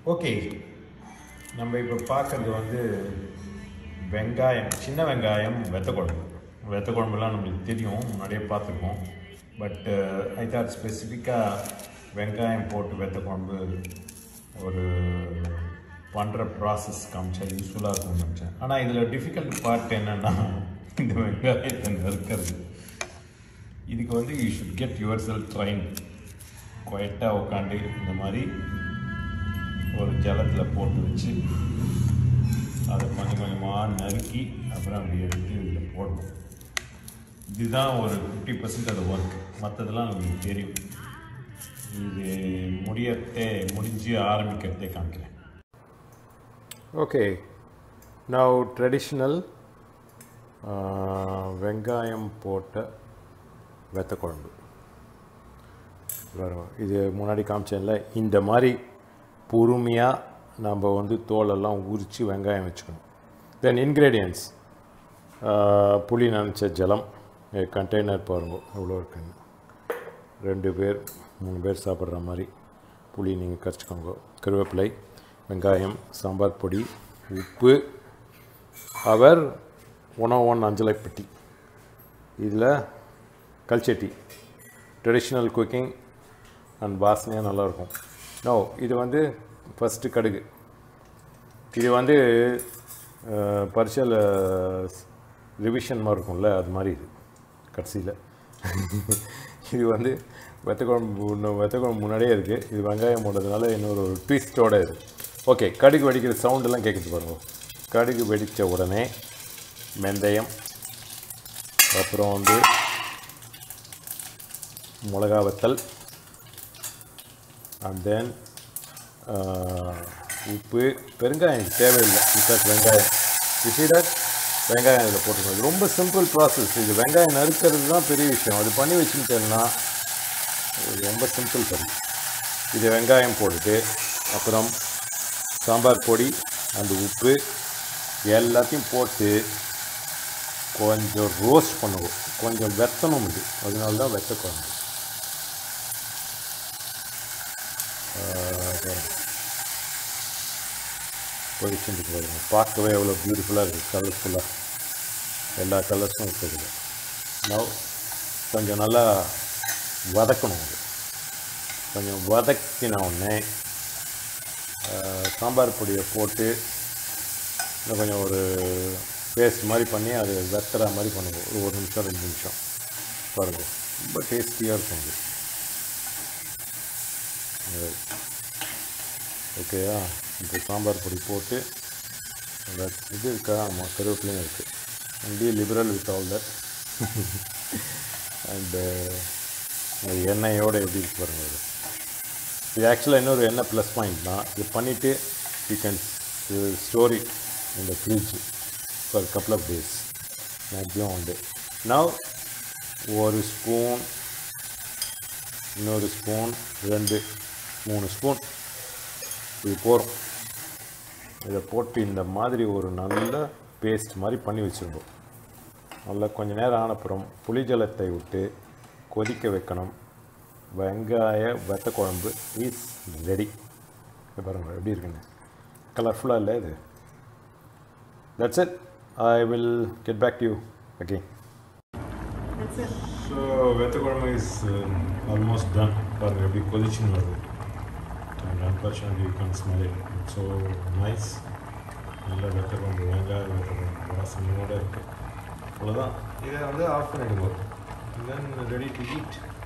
okay நம்ம இப்போ பார்க்கறது வந்து வெங்காயம் சின்ன வெங்காயம் வெத்த குழம்பு வெத்த குழம்புலாம் நம்மளுக்கு தெரியும் முன்னாடியே பார்த்துருக்கோம் பட் ஐ தாட் ஸ்பெசிஃபிக்காக வெங்காயம் போட்டு வெத்த குழம்பு ஒரு பண்ணுற ப்ராசஸ் காமிச்சா யூஸ்ஃபுல்லாக இருக்கும்னு நினச்சேன் ஆனால் இதில் டிஃபிகல்ட் பார்ட் என்னென்னா இந்த வெங்காயத்தை நறுக்கிறது இதுக்கு வந்து you should get yourself train குவைட்டாக உட்காந்து இந்த மாதிரி ஒரு ஜலத்தில் போட்டு வச்சு அதை கொஞ்சம் கொஞ்சமாக நறுக்கி அப்புறம் அப்படி எடுத்து இதில் போடணும் இதுதான் ஒரு ஃபிஃப்டி பர்சன்ட் அது ஒர்க் மற்றதெல்லாம் நமக்கு தெரியும் இது முடியத்தே முடிஞ்சு ஆரம்பிக்கிறதே காமிக்கிறேன் ஓகே நான் ட்ரெடிஷ்னல் வெங்காயம் போட்ட வெத்த குழம்பு வரும் இது முன்னாடி காமிச்சேன்ல இந்த மாதிரி பொறுமையாக நம்ம வந்து தோலெல்லாம் உரித்து வெங்காயம் வச்சுக்கணும் தென் இன்க்ரீடியன்ஸ் புளி நனைச்ச ஜலம் கண்டெய்னர் பாருங்க எவ்வளோ இருக்குன்னு ரெண்டு பேர் மூணு பேர் சாப்பிட்ற மாதிரி புளி நீங்கள் கரைச்சிக்கோங்க கருவேப்பிலை வெங்காயம் சாம்பார் பொடி உப்பு அவர் ஒன் ஒன் அஞ்சலைப்பட்டி இதில் கல்ச்சட்டி ட்ரெடிஷ்னல் குக்கிங் அண்ட் வாசனையாக நல்லாயிருக்கும் நோ இது வந்து ஃபஸ்ட்டு கடுகு இது வந்து பரிசல் ரிவிஷன் மாதிரி இருக்கும்ல அது மாதிரி இது கடைசியில் இது வந்து வெத்த குழம்பு இன்னும் வெத்த குழம்பு முன்னாடியே இருக்குது இது வெங்காயம் போட்டதுனால இன்னொரு ட்விஸ்டோடு இது ஓகே கடுகு வெடிக்கிற சவுண்டெல்லாம் கேட்குது பாருங்க கடுகு வெடித்த உடனே வெந்தயம் அப்புறம் வந்து மிளகா வத்தல் அண்ட் தென் உப்பு பெருங்காயம் இது தேவையில்லை பிகாஸ் வெங்காயம் விசிடர் வெங்காயம் இதில் போட்டுக்கணும் இது ரொம்ப சிம்பிள் ப்ராசஸ் இது வெங்காயம் நறுக்கிறது தான் பெரிய விஷயம் அது பண்ணி வச்சுக்கிட்டேன்னா இது ரொம்ப சிம்பிள் படி இது வெங்காயம் போட்டுட்டு அப்புறம் சாம்பார் பொடி அந்த உப்பு எல்லாத்தையும் போட்டு கொஞ்சம் ரோஸ்ட் பண்ணுவோம் கொஞ்சம் வெத்தணும் இது அதனால தான் வெத்த குழம்பு பொடிச்சுட்டு பாருங்க பார்க்கவே எவ்வளோ பியூட்டிஃபுல்லாக இருக்குது கலர்ஃபுல்லாக எல்லா கலர்ஸும் இருக்குது நவ் கொஞ்சம் நல்லா வதக்கணும் அது கொஞ்சம் வதக்கின உடனே சாம்பார் பொடியை போட்டு இன்னும் கொஞ்சம் ஒரு பேஸ்ட் மாதிரி பண்ணி அது வெத்துற மாதிரி பண்ணுவோம் ஒரு ஒரு நிமிஷம் ரெண்டு நிமிஷம் பாருங்கள் ரொம்ப டேஸ்டியாக இருக்கும் அது ஓகேயா இப்போ சாம்பார் பொடி போட்டு அந்த இது இருக்கா ஆமாம் கருவேப்பிலையும் இருக்குது and be liberal with all that and எண்ணெயோடு எப்படி இருக்கு பாருங்கள் இது இது ஆக்சுவலாக இன்னொரு எண்ணெய் ப்ளஸ் பாயிண்ட் தான் இது பண்ணிவிட்டு யூ கேன் ஸ்டோரி இந்த fridge for couple of days maximum one day now ஒரு ஸ்பூன் இன்னொரு ஸ்பூன் ரெண்டு மூணு ஸ்பூன் இது போகிறோம் இதை போட்டு இந்த மாதிரி ஒரு நல்ல பேஸ்ட் மாதிரி பண்ணி வச்சுருந்தோம் நல்லா கொஞ்ச நேரம் ஆனப்புறம் புளிஜலத்தை விட்டு கொதிக்க வைக்கணும் வெங்காய வெத்த குழம்பு இஸ் ரெடி பாருங்கள் எப்படி இருக்குன்னு கலர்ஃபுல்லாக இல்லை இது that's it I will get back to you okay so vatha kuzhambu is almost done பாருங்கள் எப்படி கொதிச்சுன்னு வருது and unfortunately you can smell it so nice நல்ல வெத்த குழம்பு வெங்காயம் வெத்த குழம்பு வாசனையோடு இருக்குது அவ்வளோதான் இதை வந்து ஆஃப் பண்ணிடுவோம் தென் ரெடி டு ஈட்